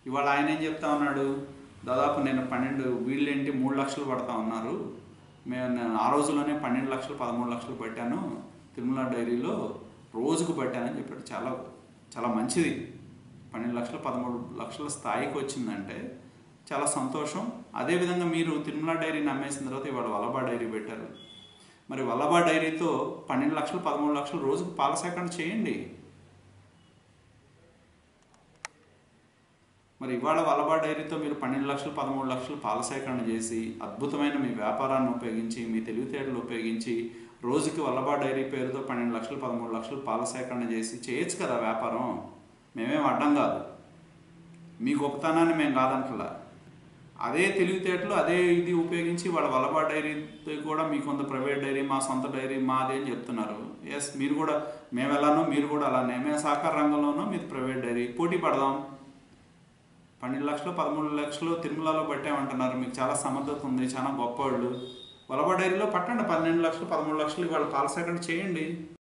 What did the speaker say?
ఇవాళ ఆయన ఏం చెప్తా ఉన్నాడు దాదాపు నేను పన్నెండు వీళ్ళేంటి మూడు లక్షలు పడతా ఉన్నారు మేము నేను ఆ రోజులోనే పన్నెండు లక్షలు పదమూడు లక్షలు పెట్టాను తిరుమల డైరీలో రోజుకు పెట్టానని చెప్పాడు చాలా చాలా మంచిది పన్నెండు లక్షలు పదమూడు లక్షల స్థాయికి వచ్చిందంటే చాలా సంతోషం అదేవిధంగా మీరు తిరుమల డైరీని అమ్మేసిన తర్వాత ఇవాళ వల్లభా డైరీ పెట్టారు మరి వల్లభా డైరీతో పన్నెండు లక్షలు పదమూడు లక్షలు రోజుకు పాల సేకరణ చేయండి మరి ఇవాళ వల్లభా డైరీతో మీరు పన్నెండు లక్షలు పదమూడు లక్షలు పాల సేకరణ చేసి అద్భుతమైన మీ వ్యాపారాన్ని ఉపయోగించి మీ తెలివితేటలు ఉపయోగించి రోజుకి వల్లభా డైరీ పేరుతో పన్నెండు లక్షలు పదమూడు లక్షలు పాల సేకరణ చేసి చేయొచ్చు కదా వ్యాపారం మేమేం అడ్డం కాదు మీ గొప్పతనాన్ని మేము కాదంటలా అదే తెలివితేటలు అదే ఇది ఉపయోగించి వాళ్ళ వల్లభా డైరీ కూడా మీ కొంత ప్రైవేట్ డైరీ మా సొంత డైరీ మాది అని చెప్తున్నారు ఎస్ మీరు కూడా మేము ఎలానో మీరు కూడా అలానే మేము సహకార రంగంలోనో మీది ప్రైవేట్ డైరీ పోటీ పడదాం పన్నెండు లక్షలు పదమూడు లక్షలు తిరుమలలో పట్టామంటున్నారు మీకు చాలా సమర్థత ఉంది చాలా గొప్పవాళ్ళు వలభ డైరీలో పట్టండి పన్నెండు లక్షలు పదమూడు లక్షలు ఇవాళ పాల సేకరణ చేయండి